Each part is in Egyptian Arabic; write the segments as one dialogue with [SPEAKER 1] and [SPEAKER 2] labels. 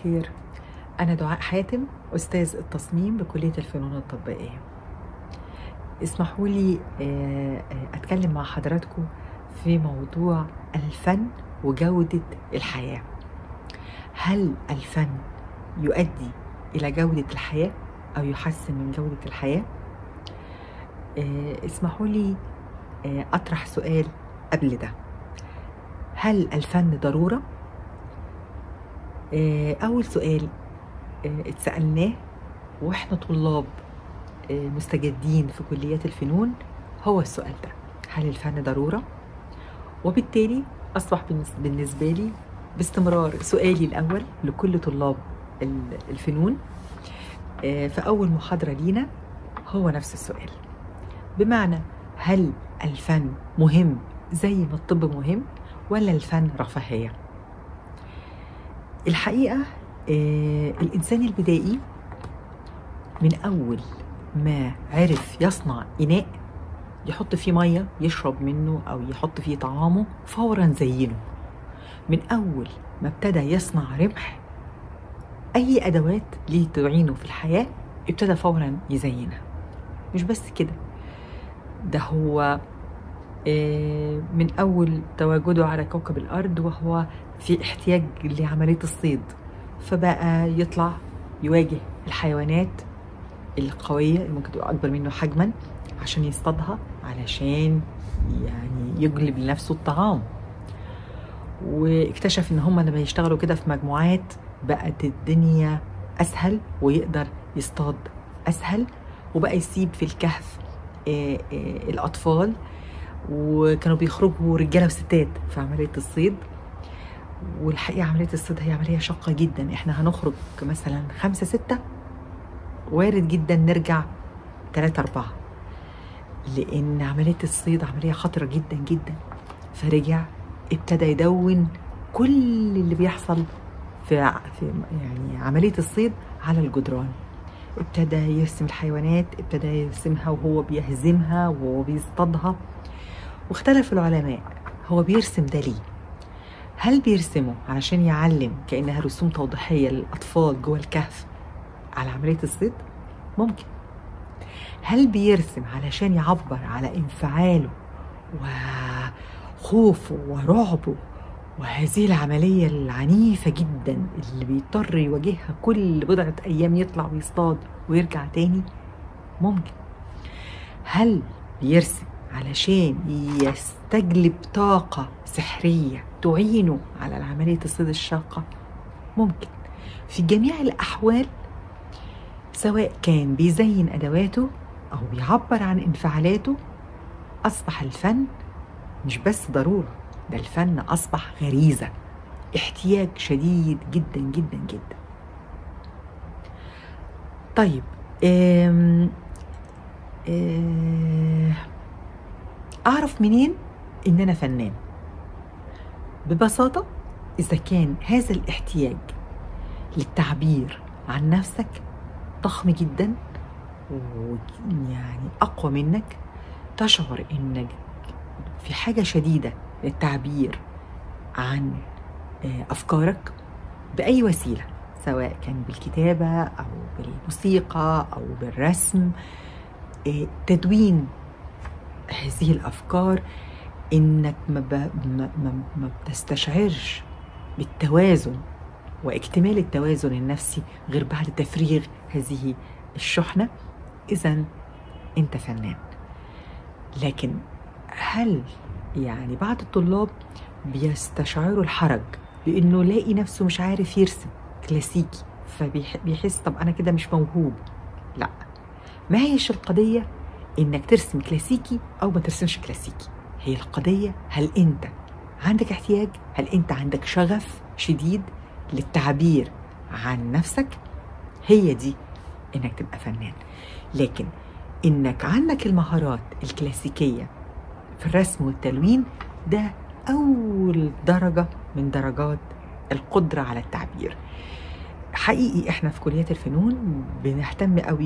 [SPEAKER 1] الخير أنا دعاء حاتم أستاذ التصميم بكلية الفنون التطبيقية اسمحوا لي آه، آه، أتكلم مع حضراتكم في موضوع الفن وجودة الحياة هل الفن يؤدي إلى جودة الحياة أو يحسن من جودة الحياة؟ آه، اسمحوا لي آه، أطرح سؤال قبل ده هل الفن ضرورة؟ آه، أول سؤال آه، اتسألناه وإحنا طلاب آه، مستجدين في كليات الفنون هو السؤال ده هل الفن ضرورة؟ وبالتالي أصبح بالنس- بالنسبة لي باستمرار سؤالي الأول لكل طلاب ال- الفنون آه، في أول محاضرة لينا هو نفس السؤال بمعنى هل الفن مهم زي ما الطب مهم ولا الفن رفاهية؟ الحقيقة آه، الإنسان البدائي من أول ما عرف يصنع إناء يحط فيه مية يشرب منه أو يحط فيه طعامه فورا زينه من أول ما ابتدى يصنع رمح أي أدوات ليه تعينه في الحياة ابتدى فورا يزينها مش بس كده ده هو آه، من أول تواجده على كوكب الأرض وهو في احتياج لعملية الصيد فبقى يطلع يواجه الحيوانات القوية اللي ممكن تبقى أكبر منه حجما عشان يصطادها علشان يعني يجلب لنفسه الطعام واكتشف ان هم لما يشتغلوا كده في مجموعات بقت الدنيا اسهل ويقدر يصطاد اسهل وبقى يسيب في الكهف آه، آه، الاطفال وكانوا بيخرجوا رجاله وستات في عمليه الصيد والحقيقه عمليه الصيد هي عمليه شاقه جدا احنا هنخرج مثلا خمسه سته وارد جدا نرجع ثلاثة أربعة لأن عملية الصيد عملية خطرة جدا جدا فرجع ابتدى يدون كل اللي بيحصل في ع- في يعني عملية الصيد على الجدران ابتدى يرسم الحيوانات ابتدى يرسمها وهو بيهزمها وهو بيصطادها واختلف العلماء هو بيرسم ده ليه هل بيرسمه علشان يعلم كأنها رسوم توضيحية للأطفال جوه الكهف على عملية الصيد ممكن هل بيرسم علشان يعبر على انفعاله وخوفه ورعبه وهذه العملية العنيفة جدا اللي بيضطر يواجهها كل بضعة أيام يطلع ويصطاد ويرجع تاني ممكن هل بيرسم علشان يستجلب طاقة سحرية تعينه على عملية الصيد الشاقة ممكن في جميع الأحوال سواء كان بيزين أدواته أو بيعبر عن انفعالاته أصبح الفن مش بس ضرورة ده الفن أصبح غريزة احتياج شديد جدا جدا جدا طيب أم أه أعرف منين إن أنا فنان ببساطة إذا كان هذا الاحتياج للتعبير عن نفسك ضخم جدا ويعني أقوى منك تشعر إنك في حاجة شديدة للتعبير عن آه، أفكارك بأي وسيلة سواء كان بالكتابة أو بالموسيقى أو بالرسم آه، تدوين هذه الأفكار إنك ما, ب... ما, ما, ما بتستشعرش بالتوازن واكتمال التوازن النفسي غير بعد تفريغ هذه الشحنة إذا أنت فنان لكن هل يعني بعض الطلاب بيستشعروا الحرج لأنه لاقي نفسه مش عارف يرسم كلاسيكي فبيحس طب أنا كده مش موهوب لا ما هيش القضية إنك ترسم كلاسيكي أو ما ترسمش كلاسيكي هي القضية هل أنت عندك احتياج هل أنت عندك شغف شديد للتعبير عن نفسك هي دي انك تبقى فنان لكن انك عندك المهارات الكلاسيكيه في الرسم والتلوين ده اول درجه من درجات القدره على التعبير حقيقي احنا في كليات الفنون بنهتم قوي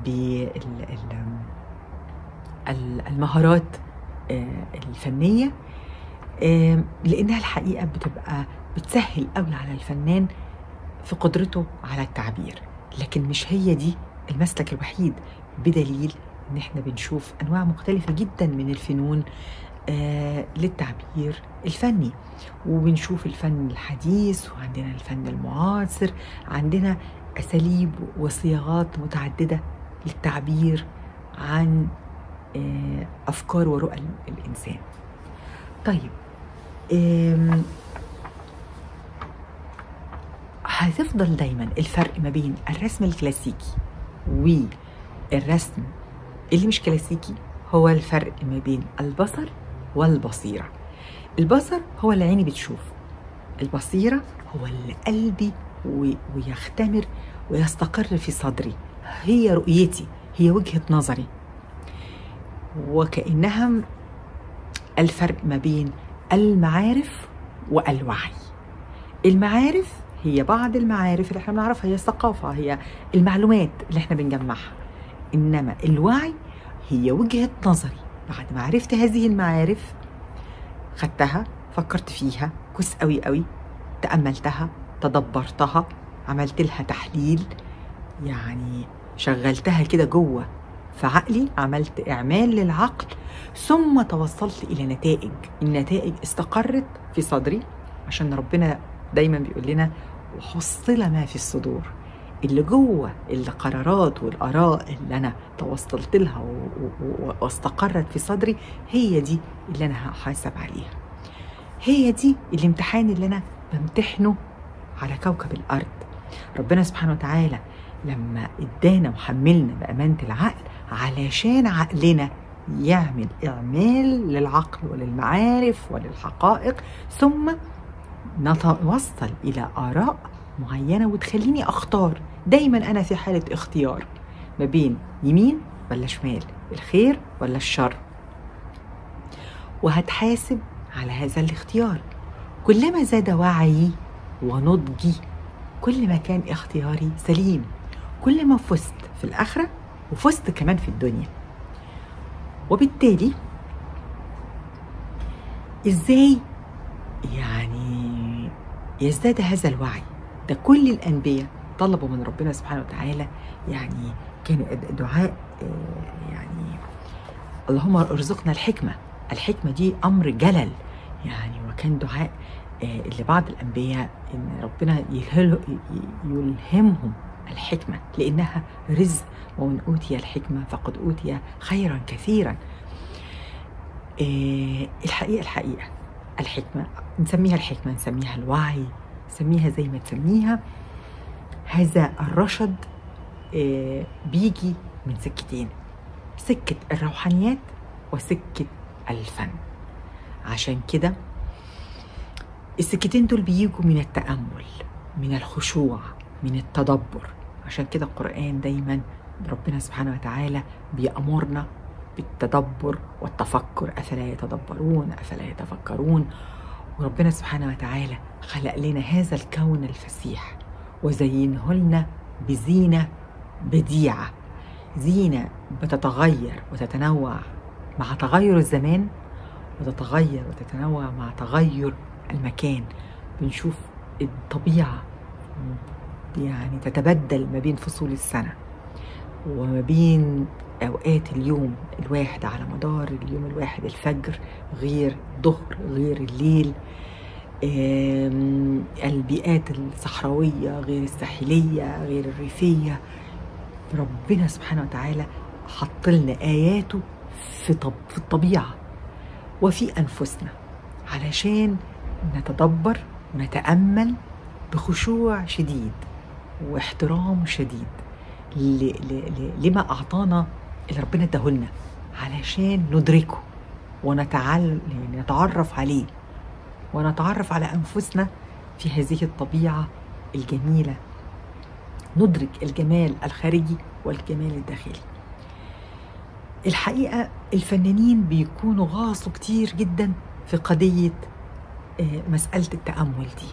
[SPEAKER 1] بالمهارات الفنيه آه، لانها الحقيقه بتبقى بتسهل قوي على الفنان في قدرته على التعبير لكن مش هي دي المسلك الوحيد بدليل ان احنا بنشوف انواع مختلفه جدا من الفنون آه للتعبير الفني وبنشوف الفن الحديث وعندنا الفن المعاصر عندنا اساليب وصياغات متعدده للتعبير عن آه افكار ورؤى الانسان طيب آم، هتفضل دايما الفرق ما بين الرسم الكلاسيكي والرسم اللي مش كلاسيكي هو الفرق ما بين البصر والبصيرة البصر هو اللي عيني بتشوف البصيرة هو اللي قلبي و- ويختمر ويستقر في صدري هي رؤيتي هي وجهة نظري وكأنها الفرق ما بين المعارف والوعي المعارف هي بعض المعارف اللي احنا بنعرفها هي الثقافة هي المعلومات اللي احنا بنجمعها إنما الوعي هي وجهة نظري بعد ما عرفت هذه المعارف خدتها فكرت فيها كويس قوي قوي تأملتها تدبرتها عملت لها تحليل يعني شغلتها كده جوه في عقلي عملت إعمال للعقل ثم توصلت إلى نتائج النتائج استقرت في صدري عشان ربنا دايما بيقول لنا وحصل ما في الصدور اللي جوه القرارات والآراء اللي أنا توصلت لها و- و- و- واستقرت في صدري هي دي اللي أنا هحاسب عليها هي دي الامتحان اللي أنا بمتحنه على كوكب الأرض ربنا سبحانه وتعالى لما ادانا وحملنا بأمانة العقل علشان عقلنا يعمل إعمال للعقل وللمعارف وللحقائق ثم نتوصل إلى آراء معينة وتخليني أختار دايما أنا في حالة اختيار ما بين يمين ولا شمال الخير ولا الشر وهتحاسب على هذا الاختيار كلما زاد وعيي ونضجي كل ما كان اختياري سليم كل ما فزت في الآخرة وفزت كمان في الدنيا وبالتالي ازاي يعني يزداد هذا الوعي ده كل الانبياء طلبوا من ربنا سبحانه وتعالى يعني كان دعاء آه، يعني اللهم ارزقنا الحكمه الحكمه دي امر جلل يعني وكان دعاء آه، لبعض الانبياء ان ربنا يهل- يلهمهم الحكمه لانها رزق ومن اوتي الحكمه فقد اوتي خيرا كثيرا آه، الحقيقه الحقيقه الحكمه نسميها الحكمه نسميها الوعي نسميها زي ما تسميها هذا الرشد آه، بيجي من سكتين سكه الروحانيات وسكه الفن عشان كده السكتين دول بيجوا من التامل من الخشوع من التدبر عشان كده القران دايما ربنا سبحانه وتعالى بيامرنا بالتدبر والتفكر افلا يتدبرون افلا يتفكرون وربنا سبحانه وتعالى خلق لنا هذا الكون الفسيح وزينه لنا بزينه بديعه زينه بتتغير وتتنوع مع تغير الزمان وتتغير وتتنوع مع تغير المكان بنشوف الطبيعه يعني تتبدل ما بين فصول السنه وما بين اوقات اليوم الواحد على مدار اليوم الواحد الفجر غير الظهر غير الليل آم، البيئات الصحراويه غير الساحليه غير الريفيه ربنا سبحانه وتعالى حط لنا اياته في طب في الطبيعه وفي انفسنا علشان نتدبر ونتامل بخشوع شديد واحترام شديد ل- ل- ل- لما اعطانا اللي ربنا اداهولنا علشان ندركه ونتعل يعني نتعرف عليه ونتعرف على انفسنا في هذه الطبيعه الجميله ندرك الجمال الخارجي والجمال الداخلي الحقيقه الفنانين بيكونوا غاصوا كتير جدا في قضيه آه، مساله التامل دي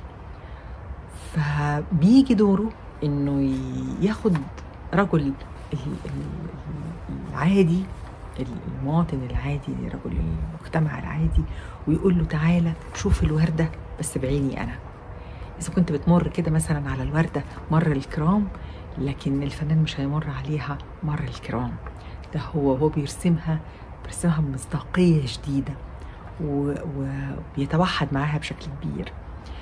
[SPEAKER 1] فبيجي دوره انه ي- ياخد رجل ال- ال- العادي المواطن العادي رجل المجتمع العادي ويقول له تعالى شوف الوردة بس بعيني أنا اذا كنت بتمر كده مثلا على الورده مر الكرام لكن الفنان مش هيمر عليها مر الكرام ده هو هو بيرسمها بيرسمها بمصداقيه شديده و- وبيتوحد معاها بشكل كبير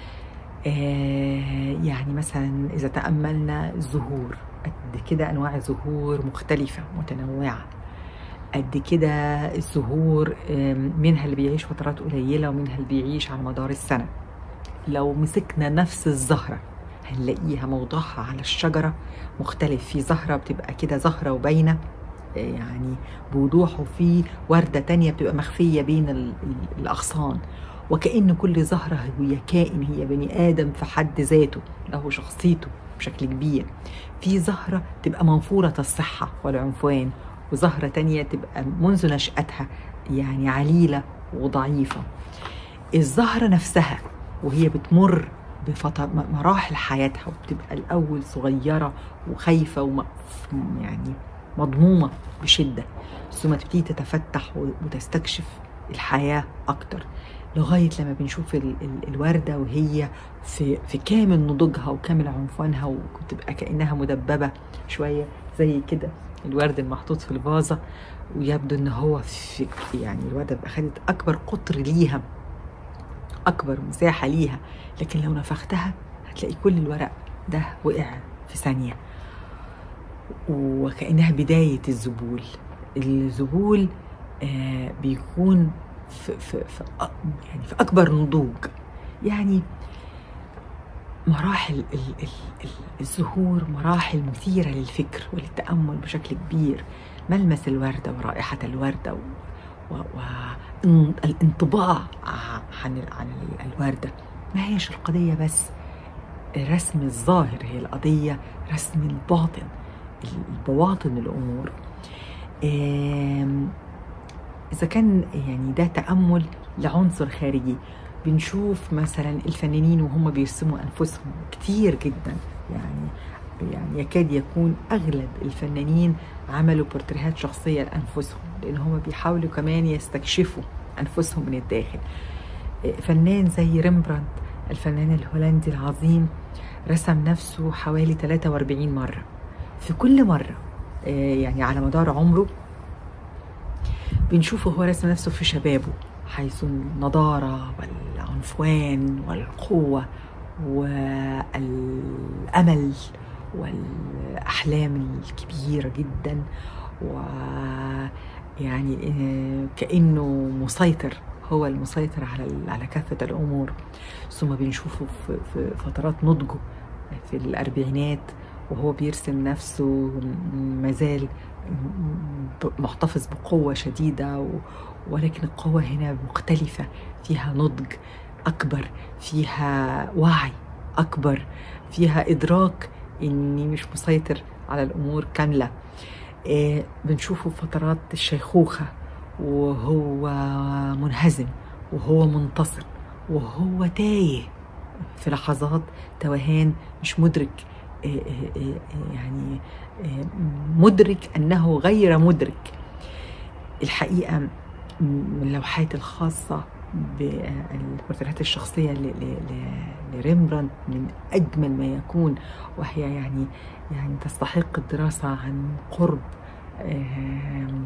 [SPEAKER 1] آه، يعني مثلا إذا تأملنا الزهور قد كده أنواع زهور مختلفة متنوعة قد كده الزهور آم، منها اللي بيعيش فترات قليلة ومنها اللي بيعيش على مدار السنة لو مسكنا نفس الزهرة هنلاقيها موضوعها على الشجرة مختلف في زهرة بتبقى كده زهرة وباينة آه، يعني بوضوح وفي وردة تانية بتبقى مخفية بين ال- ال- الأغصان وكأن كل زهرة هي كائن هي بني آدم في حد ذاته له شخصيته بشكل كبير في زهرة تبقى منفورة الصحة والعنفوان وزهرة تانية تبقى منذ نشأتها يعني عليلة وضعيفة الزهرة نفسها وهي بتمر بمراحل حياتها وبتبقى الأول صغيرة وخايفة وم... يعني مضمومة بشدة ثم تبتدي تتفتح و- وتستكشف الحياة أكتر لغاية لما بنشوف ال... ال... الوردة وهي في في كامل نضوجها وكامل عنفوانها وتبقى كأنها مدببة شوية زي كده الورد المحطوط في الفازة ويبدو ان هو في يعني الوردة بقى خدت اكبر قطر ليها اكبر مساحة ليها لكن لو نفختها هتلاقي كل الورق ده وقع في ثانية وكأنها بداية الذبول الذبول آه بيكون في, في, في أ- يعني في أكبر نضوج يعني مراحل ال- ال- ال- الزهور مراحل مثيرة للفكر وللتأمل بشكل كبير ملمس الوردة ورائحة الوردة والانطباع عن عن الوردة ما هيش القضية بس رسم الظاهر هي القضية رسم الباطن البواطن الأمور آم، إذا كان يعني ده تأمل لعنصر خارجي بنشوف مثلا الفنانين وهم بيرسموا أنفسهم كتير جدا يعني يعني يكاد يكون أغلب الفنانين عملوا بورتريهات شخصية لأنفسهم لأن هم بيحاولوا كمان يستكشفوا أنفسهم من الداخل فنان زي ريمبراند الفنان الهولندي العظيم رسم نفسه حوالي 43 مرة في كل مرة آه، يعني على مدار عمره بنشوفه هو رسم نفسه في شبابه حيث النضارة والعنفوان والقوة والأمل والأحلام الكبيرة جدا ويعني آه، كأنه مسيطر هو المسيطر على على كافة الأمور ثم بنشوفه في في فترات نضجه في الأربعينات وهو بيرسم نفسه مازال محتفظ بقوة شديدة و- ولكن القوة هنا مختلفة فيها نضج أكبر فيها وعي أكبر فيها إدراك إني مش مسيطر على الأمور كاملة آه، بنشوفه في فترات الشيخوخة وهو منهزم وهو منتصر وهو تايه في لحظات توهان مش مدرك آه، آه، آه، يعني آه، مدرك انه غير مدرك الحقيقه من اللوحات الخاصه بالبورتريهات الشخصيه ل- ل- ل- لريمبراند من اجمل ما يكون وهي يعني يعني تستحق الدراسه عن قرب آم،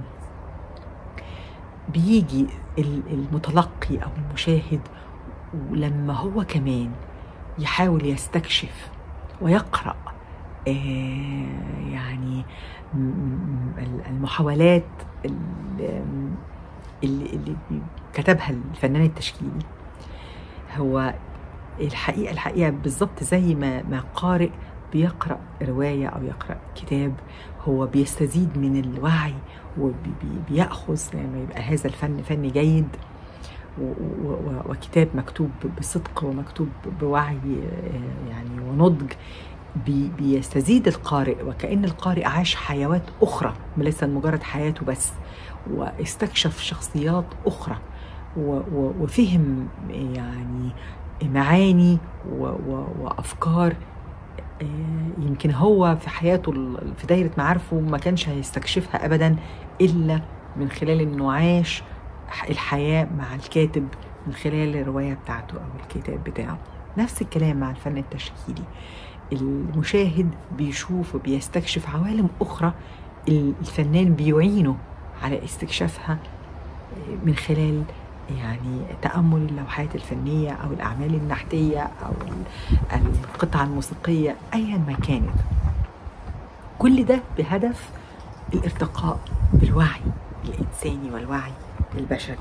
[SPEAKER 1] بيجي ال- المتلقي او المشاهد ولما هو كمان يحاول يستكشف ويقرا آه، يعني م- م- المحاولات اللي, اللي اللي كتبها الفنان التشكيلي هو الحقيقه الحقيقه بالظبط زي ما ما قارئ بيقرا روايه او يقرا كتاب هو بيستزيد من الوعي وبياخذ لما يبقى هذا الفن فن جيد و- و- و- وكتاب مكتوب بصدق ومكتوب بوعي آه، يعني ونضج بي- بيستزيد القارئ وكأن القارئ عاش حيوات أخرى ليس مجرد حياته بس واستكشف شخصيات أخرى و- و- وفهم يعني معاني و- و- وأفكار آه، يمكن هو في حياته ال- في دايرة معارفه ما كانش هيستكشفها أبدا إلا من خلال إنه عاش الحياة مع الكاتب من خلال الرواية بتاعته أو الكتاب بتاعه نفس الكلام مع الفن التشكيلي المشاهد بيشوف وبيستكشف عوالم أخرى الفنان بيعينه على استكشافها من خلال يعني تأمل اللوحات الفنية أو الأعمال النحتية أو القطع الموسيقية أيا ما كانت كل ده بهدف الارتقاء بالوعي الإنساني والوعي البشري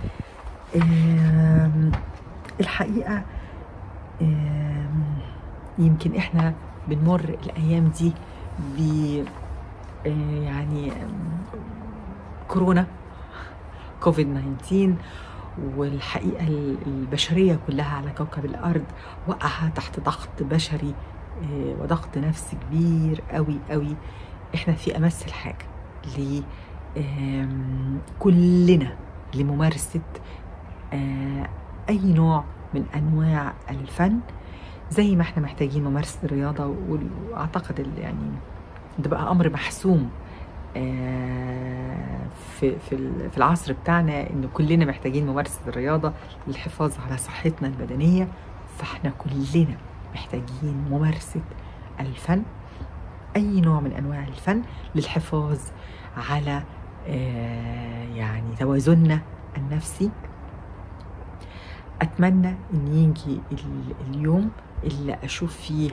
[SPEAKER 1] الحقيقة يمكن احنا بنمر الأيام دي ب يعني كورونا كوفيد 19 والحقيقة البشرية كلها على كوكب الأرض وقعها تحت ضغط بشري وضغط نفسي كبير قوي قوي احنا في أمس الحاجة ل كلنا لممارسة أي نوع من أنواع الفن زي ما احنا محتاجين ممارسة الرياضة وأعتقد يعني ده بقى أمر محسوم في في في العصر بتاعنا ان كلنا محتاجين ممارسه الرياضه للحفاظ على صحتنا البدنيه فاحنا كلنا محتاجين ممارسه الفن اي نوع من انواع الفن للحفاظ على يعني توازننا النفسي اتمنى ان يجي اليوم اللي اشوف فيه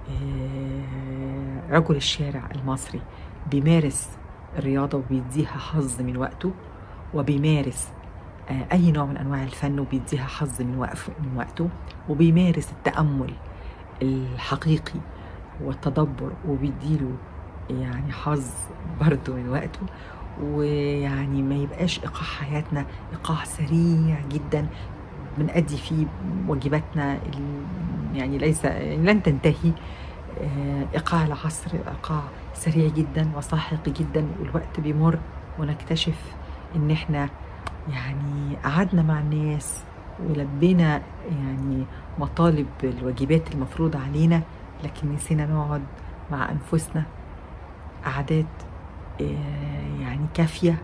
[SPEAKER 1] رجل الشارع المصري بيمارس الرياضة وبيديها حظ من وقته وبيمارس أي نوع من أنواع الفن وبيديها حظ من وقف من وقته وبيمارس التأمل الحقيقي والتدبر وبيديله يعني حظ برضه من وقته ويعني ما يبقاش إيقاع حياتنا إيقاع سريع جدا بنأدي فيه واجباتنا يعني ليس يعني لن تنتهي إيقاع العصر إيقاع سريع جدا وساحق جدا والوقت بيمر ونكتشف إن إحنا يعني قعدنا مع الناس ولبينا يعني مطالب الواجبات المفروضة علينا لكن نسينا نقعد مع أنفسنا قعدات يعني كافية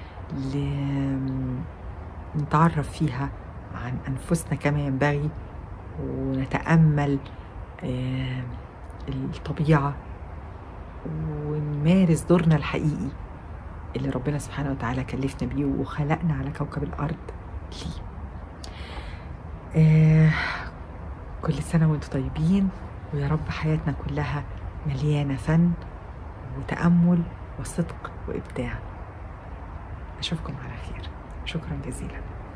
[SPEAKER 1] نتعرف فيها عن أنفسنا كما ينبغي ونتأمل الطبيعة ونمارس دورنا الحقيقي اللي ربنا سبحانه وتعالى كلفنا بيه وخلقنا على كوكب الأرض ليه آه كل سنة وانتم طيبين ويا رب حياتنا كلها مليانة فن وتأمل وصدق وإبداع أشوفكم على خير شكرا جزيلا